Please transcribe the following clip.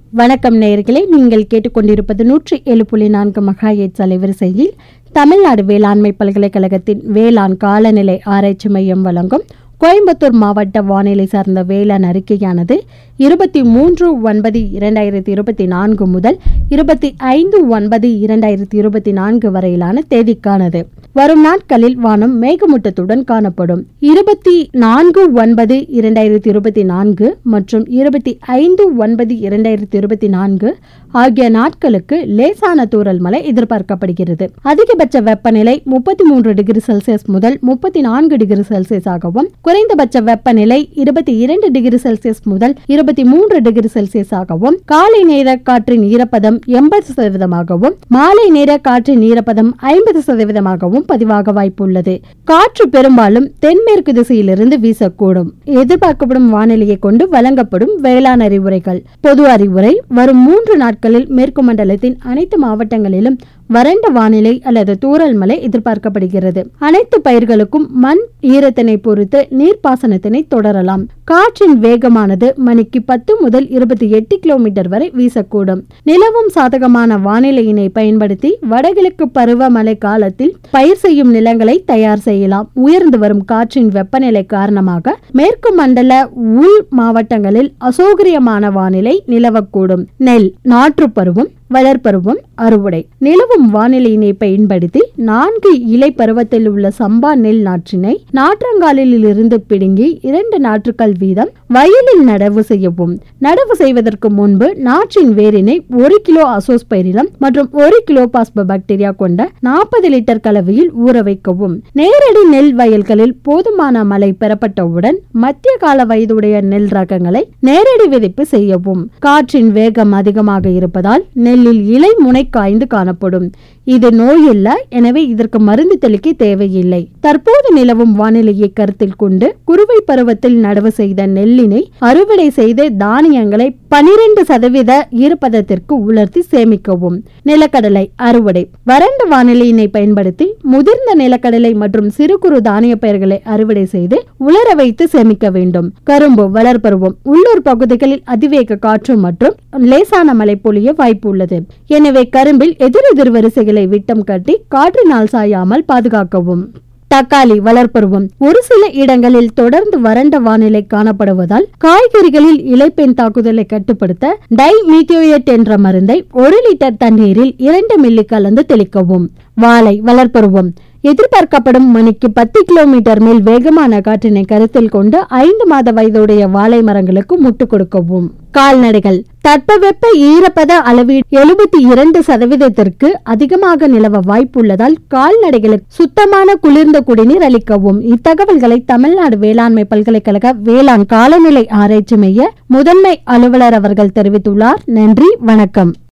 வணக்கம் நேயர்களே நீங்கள் கேட்டுக்கொண்டிருப்பது நூற்றி ஏழு புள்ளி நான்கு மகாயேட் அலைவரிசையில் தமிழ்நாடு வேளாண்மை பல்கலைக்கழகத்தின் வேளாண் காலநிலை ஆராய்ச்சி மையம் வழங்கும் கோயம்புத்தூர் மாவட்ட வானிலை சார்ந்த வேளாண் அறிக்கையானது இருபத்தி மூன்று ஒன்பது இரண்டாயிரத்தி இருபத்தி நான்கு முதல் இருபத்தி ஐந்து ஒன்பது இரண்டாயிரத்தி இருபத்தி நான்கு வரையிலான தேதிக்கானது வரும் நாட்களில் வானம் மேகமூட்டத்துடன் காணப்படும் இருபத்தி நான்கு ஒன்பது இரண்டாயிரத்தி இருபத்தி நான்கு மற்றும் இருபத்தி ஐந்து ஒன்பது இரண்டாயிரத்தி இருபத்தி நான்கு ஆகிய நாட்களுக்கு லேசான தூறல் மழை எதிர்பார்க்கப்படுகிறது அதிகபட்ச வெப்பநிலை முப்பத்தி மூன்று டிகிரி செல்சியஸ் முதல் முப்பத்தி நான்கு டிகிரி செல்சியஸ் ஆகவும் குறைந்தபட்ச வெப்பநிலை இருபத்தி இரண்டு டிகிரி செல்சியஸ் முதல் இருபத்தி மூன்று டிகிரி செல்சியஸ் ஆகவும் காலை நேர காற்றின் ஈரப்பதம் எண்பது சதவீதமாகவும் மாலை நேர காற்றின் ஈரப்பதம் ஐம்பது சதவீதமாகவும் பதிவாக வாய்ப்புள்ளது காற்று பெரும்பாலும் தென்மேற்கு திசையிலிருந்து வீசக்கூடும் எதிர்பார்க்கப்படும் வானிலையை கொண்டு வழங்கப்படும் வேளாண் அறிவுரைகள் பொது அறிவுரை வரும் மூன்று நாட்களில் மேற்கு மண்டலத்தின் அனைத்து மாவட்டங்களிலும் வறண்ட வானிலை அல்லது தூறல் மழை எதிர்பார்க்கப்படுகிறது அனைத்து பயிர்களுக்கும் மண் ஈரத்தினை பொறுத்து நீர்ப்பாசனத்தினை தொடரலாம் காற்றின் வேகமானது மணிக்கு பத்து முதல் இருபத்தி எட்டு கிலோமீட்டர் வரை வீசக்கூடும் நிலவும் சாதகமான வானிலையினை பயன்படுத்தி வடகிழக்கு பருவமழை காலத்தில் பயிர் செய்யும் நிலங்களை தயார் செய்யலாம் உயர்ந்து வரும் காற்றின் வெப்பநிலை காரணமாக மேற்கு மண்டல உள் மாவட்டங்களில் அசௌகரியமான வானிலை நிலவக்கூடும் நெல் நாற்று பருவம் வளர்பருவம் அறுவடை நிலவும் வானிலையினை பயன்படுத்தி நான்கு இலை பருவத்தில் உள்ள சம்பா நெல் நாற்றினை நாற்றங்காலில் இருந்து பிடுங்கி இரண்டு நாற்றுக்கள் வீதம் வயலில் நடவு செய்யவும் நடவு செய்வதற்கு முன்பு நாற்றின் வேரினை ஒரு கிலோ அசோஸ்பைரிலம் மற்றும் ஒரு கிலோ பாஸ்போ பாக்டீரியா கொண்ட நாற்பது லிட்டர் கலவையில் ஊற வைக்கவும் நேரடி நெல் வயல்களில் போதுமான மழை பெறப்பட்டவுடன் மத்திய கால வயதுடைய நெல் ரகங்களை நேரடி விதைப்பு செய்யவும் காற்றின் வேகம் அதிகமாக இருப்பதால் நெல்லில் இலை முனை காய்ந்து காணப்படும் இது நோயில்ல எனவே இதற்கு மருந்து தெளிக்க தேவையில்லை தற்போது நிலவும் வானிலையை கருத்தில் கொண்டு குறுவை பருவத்தில் நடவு செய்த நெல்லினை அறுவடை செய்து தானியங்களை பனிரெண்டு சதவீத ஈரப்பதத்திற்கு உலர்த்தி சேமிக்கவும் நிலக்கடலை அறுவடை வறண்ட வானிலையினை பயன்படுத்தி முதிர்ந்த நிலக்கடலை மற்றும் சிறு குறு தானிய பயிர்களை அறுவடை செய்து உலர வைத்து சேமிக்க வேண்டும் கரும்பு வளர்பருவம் உள்ளூர் பகுதிகளில் அதிவேக காற்று மற்றும் லேசான மழை பொழிய வாய்ப்பு உள்ளது எனவே கரும்பில் எதிரெதிர் வரிசைகளை விட்டம் கட்டி காற்றினால் சாயாமல் பாதுகாக்கவும் தக்காளி வளர்ப்பருவம் ஒரு சில இடங்களில் தொடர்ந்து வறண்ட வானிலை காணப்படுவதால் காய்கறிகளில் இலைப்பெண் தாக்குதலை கட்டுப்படுத்த டை என்ற மருந்தை ஒரு லிட்டர் தண்ணீரில் இரண்டு மில்லி கலந்து தெளிக்கவும் வாழை வளர்ப்பருவம் எதிர்பார்க்கப்படும் மணிக்கு பத்து கிலோமீட்டர் மேல் வேகமான காற்றினை கருத்தில் கொண்டு ஐந்து மாத வயதுடைய வாழை மரங்களுக்கு முட்டு கொடுக்கவும் கால்நடைகள் தட்பவெப்ப ஈரப்பத அளவீடு எழுபத்தி இரண்டு சதவீதத்திற்கு அதிகமாக நிலவ வாய்ப்புள்ளதால் கால்நடைகளுக்கு சுத்தமான குளிர்ந்த குடிநீர் அளிக்கவும் இத்தகவல்களை தமிழ்நாடு வேளாண்மை பல்கலைக்கழக வேளாண் காலநிலை ஆராய்ச்சி மைய முதன்மை அலுவலர் அவர்கள் தெரிவித்துள்ளார் நன்றி வணக்கம்